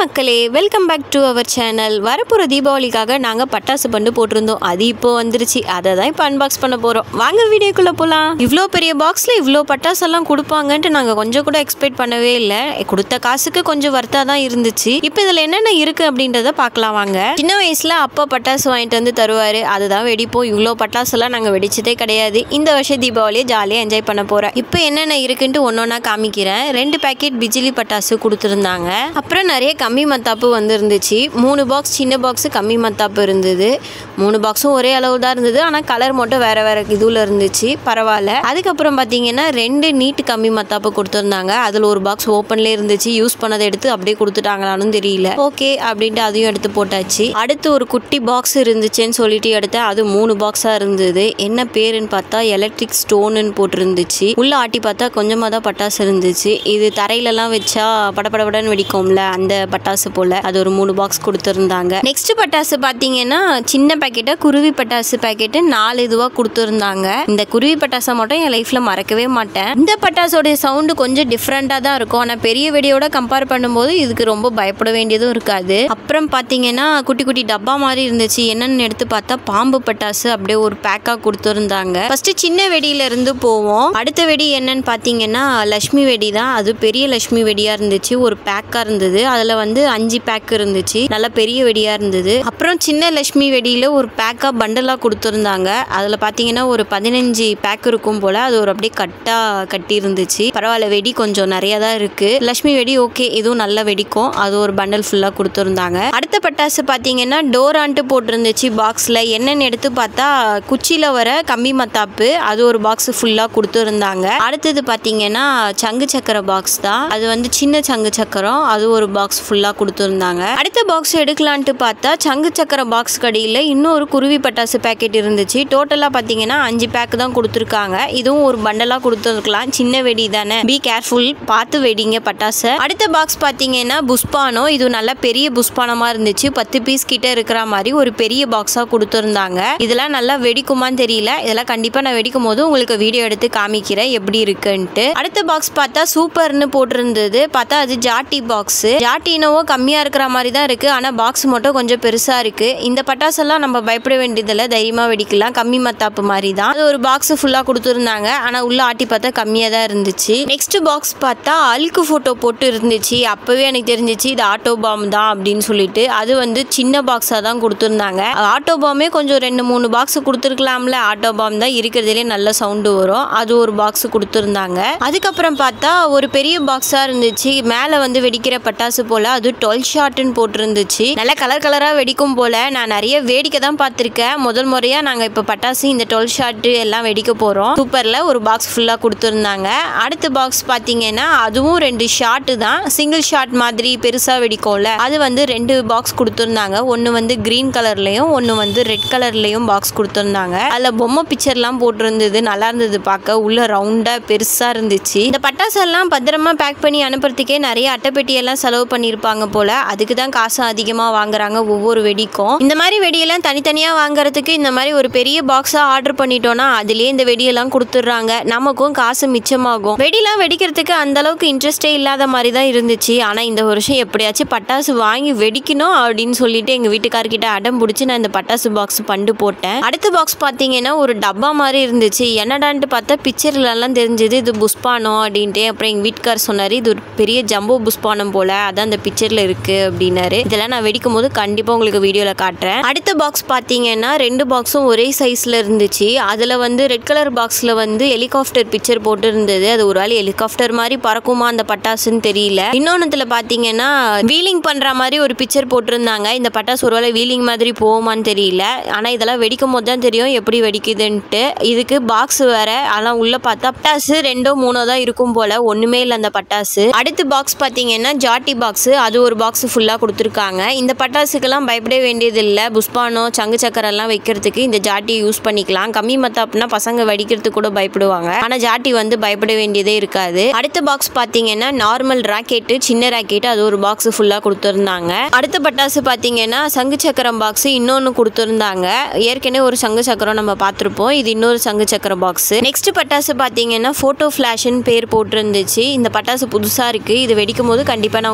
மக்களே welcome back to our channel வரப்போகிற தீபாவளிக்காக நாங்கள் பட்டாசு பண்டு போட்டிருந்தோம் அது இப்போ வந்துருச்சு அதை தான் இப்போ அன்பாக்ஸ் பண்ண போகிறோம் வாங்க வீடியோக்குள்ளே போகலாம் இவ்வளோ பெரிய பாக்ஸில் இவ்வளோ பட்டாசெல்லாம் கொடுப்பாங்கன்ட்டு நாங்கள் கொஞ்சம் கூட எக்ஸ்பெக்ட் பண்ணவே இல்லை கொடுத்த காசுக்கு கொஞ்சம் வர்த்தா தான் இருந்துச்சு இப்போ இதில் என்னென்ன இருக்குது அப்படின்றத பார்க்கலாம் வாங்க சின்ன வயசில் அப்பா பட்டாசு வாங்கிட்டு வந்து தருவார் அதுதான் வெடிப்போம் இவ்வளோ பட்டாசுலாம் நாங்கள் வெடிச்சதே கிடையாது இந்த வருஷம் தீபாவளியை ஜாலியாக என்ஜாய் பண்ண போகிறோம் இப்போ என்னென்ன இருக்குன்ட்டு ஒன்றொன்னா காமிக்கிறேன் ரெண்டு பேக்கெட் பிஜிலி பட்டாசு கொடுத்துருந்தாங்க அப்புறம் நிறைய கம்மி மத்தாப்பு வந்து இருந்துச்சு மூணு பாக்ஸ் சின்ன பாக்ஸ் கம்மி மத்தாப்பு இருந்தது மூணு பாக்ஸும் ஒரே அளவு தான் இருந்தது ஆனால் கலர் மட்டும் வேற வேற இதுல இருந்துச்சு பரவாயில்ல அதுக்கப்புறம் பார்த்தீங்கன்னா ரெண்டு நீட்டு கம்மி மத்தாப்பு கொடுத்துருந்தாங்க அதில் ஒரு பாக்ஸ் ஓப்பன்லேயே இருந்துச்சு யூஸ் பண்ணதை எடுத்து அப்படியே கொடுத்துட்டாங்களான்னு தெரியல ஓகே அப்படின்ட்டு அதையும் எடுத்து போட்டாச்சு அடுத்து ஒரு குட்டி பாக்ஸ் இருந்துச்சுன்னு சொல்லிட்டு எடுத்தேன் அது மூணு பாக்ஸாக இருந்தது என்ன பேருன்னு பார்த்தா எலக்ட்ரிக் ஸ்டோனுன்னு போட்டிருந்துச்சு உள்ள ஆட்டி பார்த்தா கொஞ்சமாக தான் பட்டாசு இருந்துச்சு இது தரையிலலாம் வச்சா படபடபடன்னு வெடிக்கும்ல அந்த பட்டாசு போல அது ஒரு மூணு பாக்ஸ் கொடுத்துருந்தாங்க நெக்ஸ்ட் பட்டாசு பார்த்தீங்கன்னா சின்ன பேக்கெட்டை குருவி பட்டாசு பேக்கெட்டு நாலு இதுவாக கொடுத்துருந்தாங்க இந்த குருவி பட்டாசை மட்டும் என் லைஃப்ல மறக்கவே மாட்டேன் இந்த பட்டாசோடைய சவுண்டு கொஞ்சம் டிஃப்ரெண்ட்டாக தான் இருக்கும் ஆனால் பெரிய வெடியோட கம்பேர் பண்ணும்போது இதுக்கு ரொம்ப பயப்பட வேண்டியதும் இருக்காது அப்புறம் பார்த்தீங்கன்னா குட்டி குட்டி டப்பா மாதிரி இருந்துச்சு என்னன்னு எடுத்து பார்த்தா பாம்பு பட்டாசு அப்படியே ஒரு பேக்காக கொடுத்துருந்தாங்க ஃபர்ஸ்ட் சின்ன வெடியில இருந்து போவோம் அடுத்த வெடி என்னன்னு பார்த்தீங்கன்னா லக்ஷ்மி வெடி தான் அது பெரிய லக்ஷ்மி வெடியா இருந்துச்சு ஒரு பேக்கா இருந்தது அதுல வந்து அஞ்சு பேக் இருந்துச்சு நல்ல பெரிய வெடியா இருந்தது அப்புறம் சின்ன லக்ஷ்மி வெடியில ஒரு பேக்கா பண்டலா கொடுத்துருந்தாங்க அதுல பார்த்தீங்கன்னா ஒரு பதினஞ்சு பேக் இருக்கும் போல அது ஒரு அப்படியே கட்டா கட்டி இருந்துச்சு பரவாயில்ல வெடி கொஞ்சம் நிறைய தான் இருக்கு லக்ஷ்மி வெடி ஓகே இதுவும் நல்லா வெடிக்கும் அது ஒரு பண்டல் ஃபுல்லா கொடுத்துருந்தாங்க அடுத்த பட்டாசு பார்த்தீங்கன்னா டோரான்ட்டு போட்டிருந்துச்சு பாக்ஸ்ல என்னன்னு எடுத்து பார்த்தா குச்சியில வர கம்பி மத்தாப்பு அது ஒரு பாக்ஸ் ஃபுல்லா கொடுத்துருந்தாங்க அடுத்தது பார்த்தீங்கன்னா சங்கு சக்கர பாக்ஸ் தான் அது வந்து சின்ன சங்கு சக்கரம் அது ஒரு பாக்ஸ் ஃபுல்லா கொடுத்துருந்தாங்க அடுத்த பாக்ஸ் எடுக்கலான்ட்டு பார்த்தா சங்கு சக்கர பாக்ஸ் கடையில் இன்னொரு குருவி பட்டாசு பேக்கெட் இருந்துச்சு டோட்டலாக பார்த்தீங்கன்னா அஞ்சு பேக் தான் கொடுத்துருக்காங்க இதுவும் ஒரு பண்டலாக கொடுத்துருக்கலாம் சின்ன வெடி தானே பி கேர்ஃபுல் பார்த்து வெடிங்க பட்டாசு அடுத்த பாக்ஸ் பார்த்தீங்கன்னா புஷ்பானம் இது நல்ல பெரிய புஷ்பானமாக இருந்துச்சு பத்து பீஸ் கிட்ட இருக்கிற மாதிரி ஒரு பெரிய பாக்ஸாக கொடுத்துருந்தாங்க இதெல்லாம் நல்லா வெடிக்குமான்னு தெரியல இதெல்லாம் கண்டிப்பாக நான் வெடிக்கும் போது உங்களுக்கு வீடியோ எடுத்து காமிக்கிறேன் எப்படி இருக்குன்ட்டு அடுத்த பாக்ஸ் பார்த்தா சூப்பர்னு போட்டிருந்தது பார்த்தா அது ஜாட்டி பாக்ஸ் ஜாட்டி என்னவோ கம்மியாக இருக்கிற மாதிரி தான் இருக்கு ஆனால் பாக்ஸ் மட்டும் கொஞ்சம் பெருசாக இருக்கு இந்த பட்டாசெல்லாம் நம்ம பயப்பட வேண்டியதில்லை தைரியமாக வெடிக்கலாம் கம்மி மத்தாப்பு மாதிரி தான் அது ஒரு பாக்ஸ் ஃபுல்லாக கொடுத்துருந்தாங்க ஆனால் உள்ள ஆட்டி பார்த்தா கம்மியாக தான் இருந்துச்சு நெக்ஸ்ட் பாக்ஸ் பார்த்தா அழுக்கு ஃபோட்டோ போட்டு இருந்துச்சு அப்போவே எனக்கு தெரிஞ்சிச்சு இது ஆட்டோ பாம் தான் அப்படின்னு சொல்லிட்டு அது வந்து சின்ன பாக்ஸாக தான் கொடுத்துருந்தாங்க ஆட்டோ பாமே கொஞ்சம் ரெண்டு மூணு பாக்ஸ் கொடுத்துருக்கலாம்ல ஆட்டோ பாம் தான் இருக்கிறதுலே நல்ல சவுண்டு வரும் அது ஒரு பாக்ஸ் கொடுத்துருந்தாங்க அதுக்கப்புறம் பார்த்தா ஒரு பெரிய பாக்ஸாக இருந்துச்சு மேலே வந்து வெடிக்கிற பட்டாசு போல் அது டுவெல் ஷாட்டுன்னு போட்டிருந்துச்சு நல்ல கலர் கலராக வெடிக்கும் போல் நான் நிறைய வேடிக்கை தான் பார்த்துருக்கேன் முதல் முறையாக நாங்கள் இப்போ பட்டாசு இந்த டுவெல் ஷாட்டு எல்லாம் வெடிக்க போகிறோம் சூப்பரில் ஒரு பாக்ஸ் ஃபுல்லாக கொடுத்துருந்தாங்க அடுத்த பாக்ஸ் பார்த்தீங்கன்னா அதுவும் ரெண்டு ஷாட்டு தான் சிங்கிள் ஷாட் மாதிரி பெருசாக வெடிக்கும்ல அது வந்து ரெண்டு பாக்ஸ் கொடுத்துருந்தாங்க ஒன்று வந்து க்ரீன் கலர்லேயும் ஒன்று வந்து ரெட் கலர்லேயும் பாக்ஸ் கொடுத்துருந்தாங்க அதில் பொம்மை பிக்சர்லாம் போட்டிருந்தது நல்லா இருந்தது பார்க்க உள்ள ரவுண்டாக பெருசாக இருந்துச்சு இந்த பட்டாசெல்லாம் பத்திரமா பேக் பண்ணி அனுப்புறதுக்கே நிறைய அட்டைப்பெட்டியெல்லாம் செலவு பண்ணியிருப்பாங்க போல அதுக்கு தான் காசு அதிகமாக வாங்குறாங்க ஒவ்வொரு வெடிக்கும் இந்த மாதிரி வெடியெல்லாம் தனித்தனியாக வாங்குறதுக்கு இந்த மாதிரி ஒரு பெரிய பாக்ஸாக ஆர்டர் பண்ணிட்டோம்னா அதுலேயே இந்த வெடியெல்லாம் கொடுத்துட்றாங்க நமக்கும் காசு மிச்சமாகும் வெடிலாம் வெடிக்கிறதுக்கு அந்த அளவுக்கு இன்ட்ரெஸ்டே இல்லாத மாதிரி தான் இருந்துச்சு ஆனால் இந்த வருஷம் எப்படியாச்சும் பட்டாசு வாங்கி வெடிக்கணும் அப்படின்னு சொல்லிட்டு எங்கள் வீட்டுக்காரர்கிட்ட அடம் பிடிச்சி நான் இந்த பட்டாசு பாக்ஸ் பண்டு போட்டேன் அடுத்த பாக்ஸ் பார்த்தீங்கன்னா ஒரு டப்பா மாதிரி இருந்துச்சு என்னடான்ட்டு பார்த்தா பிக்சர்லலாம் தெரிஞ்சது இது புஷ்பானம் அப்படின்ட்டு அப்புறம் எங்கள் வீட்டுக்கார் சொன்னார் இது ஒரு பெரிய ஜம்போ புஷ்பானம் போல அதான் அந்த பிக்சரில் இருக்குது அப்படின்னாரு இதெல்லாம் நான் வெடிக்கும் போது கண்டிப்பாக உங்களுக்கு வீடியோவில் காட்டுறேன் அடுத்த பாக்ஸ் பார்த்தீங்கன்னா ரெண்டு பாக்ஸும் ஒரே சைஸில் இருந்துச்சு அதில் வந்து ரெட் கலர் பாக்ஸில் வந்து ஹெலிகாப்டர் பிக்சர் போட்டு இருந்தது அது ஒரு வேளை ஹெலிகாப்டர் மாதிரி பறக்குமா அந்த பட்டாசுன்னு தெரியல இன்னொன்னுத்துல பார்த்தீங்கன்னா வீலிங் பண்ணுற மாதிரி ஒரு பிக்சர் போட்டிருந்தாங்க இந்த பட்டாசு ஒரு வேளை வீலிங் மாதிரி போகுமான்னு தெரியல ஆனால் இதெல்லாம் வெடிக்கும் போது தான் தெரியும் எப்படி வெடிக்குதுன்ட்டு இதுக்கு பாக்ஸ் வேற ஆனால் உள்ள பார்த்தா பட்டாசு ரெண்டோ மூணோ தான் இருக்கும் போல ஒண்ணுமே இல்லை அந்த பட்டாசு அடுத்த பாக்ஸ் பார்த்தீங்கன்னா ஜாட்டி பாக்ஸ் அது ஒரு பாக்ஸ் ஃபுல்லாக கொடுத்துருக்காங்க இந்த பட்டாசுக்கெல்லாம் பயப்பட வேண்டியது இல்லை புஷ்பானம் சங்கு சக்கரெல்லாம் வைக்கிறதுக்கு இந்த ஜாட்டியை யூஸ் பண்ணிக்கலாம் கம்மி மத்தாப்புனா பசங்க வெடிக்கிறதுக்கு கூட பயப்படுவாங்க ஆனால் ஜாட்டி வந்து பயப்பட வேண்டியதே இருக்காது அடுத்த பாக்ஸ் பார்த்தீங்கன்னா நார்மல் ராக்கெட்டு சின்ன ராக்கெட்டு அது ஒரு பாக்ஸ் ஃபுல்லாக கொடுத்துருந்தாங்க அடுத்த பட்டாசு பார்த்தீங்கன்னா சங்கு சக்கரம் பாக்ஸ் இன்னொன்று கொடுத்துருந்தாங்க ஏற்கனவே ஒரு சங்கு சக்கரம் நம்ம பார்த்துருப்போம் இது இன்னொரு சங்கு சக்கர பாக்ஸ் நெக்ஸ்ட் பட்டாசு பார்த்தீங்கன்னா ஃபோட்டோ ஃப்ளாஷ்னு பேர் போட்டிருந்துச்சு இந்த பட்டாசு புதுசாக இருக்குது இது வெடிக்கும் போது கண்டிப்பாக நான் உங்களுக்கு வீடியோவில்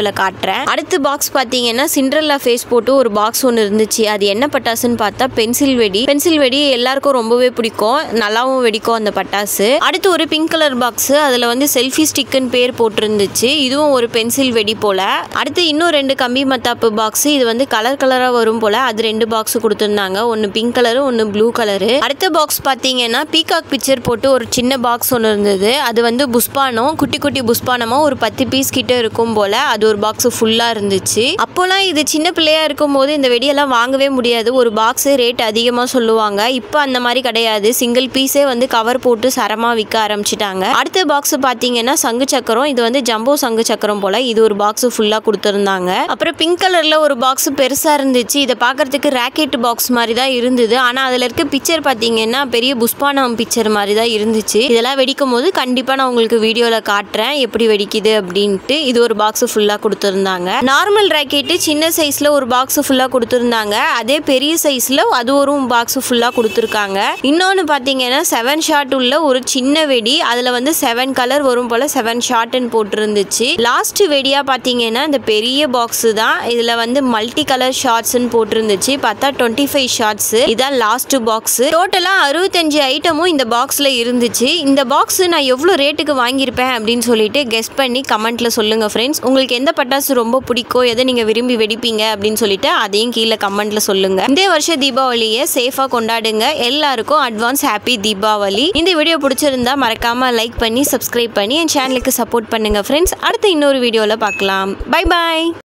வீடியோவில் காட்டுறேன் அடுத்த பாக்ஸ் பார்த்தீங்கன்னா சிண்ட்ரல்லா ஃபேஸ் போட்டு ஒரு பாக்ஸ் ஒன்று இருந்துச்சு அது என்ன பட்டாசுன்னு பார்த்தா பென்சில் வெடி பென்சில் வெடி எல்லாருக்கும் ரொம்பவே பிடிக்கும் நல்லாவும் வெடிக்கும் அந்த பட்டாசு அடுத்து ஒரு பிங்க் கலர் பாக்ஸ் அதில் வந்து செல்ஃபி ஸ்டிக்குன்னு பேர் போட்டிருந்துச்சு இதுவும் ஒரு பென்சில் வெடி போல அடுத்து இன்னும் ரெண்டு கம்பி மத்தாப்பு பாக்ஸ் இது வந்து கலர் கலராக வரும் போல அது ரெண்டு பாக்ஸ் கொடுத்துருந்தாங்க ஒன்று பிங்க் கலரு ஒன்று ப்ளூ கலரு அடுத்த பாக்ஸ் பார்த்தீங்கன்னா பீகாக் பிக்சர் போட்டு ஒரு சின்ன பாக்ஸ் ஒன்று இருந்தது அது வந்து புஷ்பானம் குட்டி குட்டி புஷ்பானமாக ஒரு பத்து பீஸ் கிட்ட இருக்கும் போல அது ஒரு பாக்ஸ் ஃபுல்லாக இருந்துச்சு அப்போலாம் இது சின்ன பிள்ளையா இருக்கும் போது இந்த வெடியெல்லாம் வாங்கவே முடியாது ஒரு பாக்ஸ் ரேட் அதிகமாக சொல்லுவாங்க இப்போ அந்த மாதிரி கிடையாது சிங்கிள் பீஸே வந்து கவர் போட்டு சரமாக விற்க ஆரம்பிச்சிட்டாங்க அடுத்த பாக்ஸ் பார்த்தீங்கன்னா சங்கு சக்கரம் இது வந்து ஜம்போ சங்கு சக்கரம் போல இது ஒரு பாக்ஸ் ஃபுல்லாக கொடுத்துருந்தாங்க அப்புறம் பிங்க் கலரில் ஒரு பாக்ஸ் பெருசாக இருந்துச்சு இதை பார்க்கறதுக்கு ராக்கெட் பாக்ஸ் மாதிரி தான் இருந்தது ஆனால் அதில் இருக்க பிக்சர் பார்த்தீங்கன்னா பெரிய புஷ்பானம் பிக்சர் மாதிரி தான் இருந்துச்சு இதெல்லாம் வெடிக்கும் போது கண்டிப்பாக நான் உங்களுக்கு வீடியோவில் காட்டுறேன் எப்படி வெடிக்குது அப்படின்ட்டு இது ஒரு பாக்ஸ் ஃபுல்லாக கொடுத்துருந்தாங்க நார்மல் ராக்கெட்டு சின்ன சைஸில் ஒரு பாக்ஸ் ஃபுல்லாக கொடுத்துருந்தாங்க அதே பெரிய சைஸில் அது ஒரு பாக்ஸ் ஃபுல்லாக கொடுத்துருக்காங்க இன்னொன்று பார்த்தீங்கன்னா செவன் ஷாட் உள்ள ஒரு சின்ன வெடி அதில் வந்து செவன் கலர் வரும் போல் செவன் ஷாட்னு போட்டிருந்துச்சு லாஸ்ட் வெடியாக பார்த்தீங்கன்னா இந்த பெரிய பாக்ஸ் தான் இதில் வந்து மல்டி கலர் ஷார்ட்ஸ்னு போட்டிருந்துச்சு பார்த்தா டுவெண்ட்டி ஃபைவ் ஷார்ட்ஸ் இதான் லாஸ்ட் பாக்ஸ் டோட்டலாக அறுபத்தஞ்சு ஐட்டமும் இந்த பாக்ஸில் இருந்துச்சு இந்த பாக்ஸ் நான் எவ்வளோ ரேட்டுக்கு வாங்கியிருப்பேன் அப்படின்னு சொல்லிட்டு கெஸ் பண்ணி கமெண்ட்ல சொல்லுங்க ஃப்ரெண்ட்ஸ் உங்களுக்கு எந்த பட்டாசு ரொம்ப பிடிக்கும் எதை நீங்கள் விரும்பி வெடிப்பீங்க அப்படின்னு சொல்லிட்டு அதையும் கீழே கமெண்ட்ல சொல்லுங்க இந்த வருஷம் தீபாவளியை சேஃபாக கொண்டாடுங்க எல்லாருக்கும் அட்வான்ஸ் ஹாப்பி தீபாவளி இந்த வீடியோ பிடிச்சிருந்தா மறக்காம லைக் பண்ணி சப்ஸ்கிரைப் பண்ணி என் சேனலுக்கு சப்போர்ட் பண்ணுங்க ஃப்ரெண்ட்ஸ் அடுத்த இன்னொரு வீடியோவில் பார்க்கலாம் பை பாய்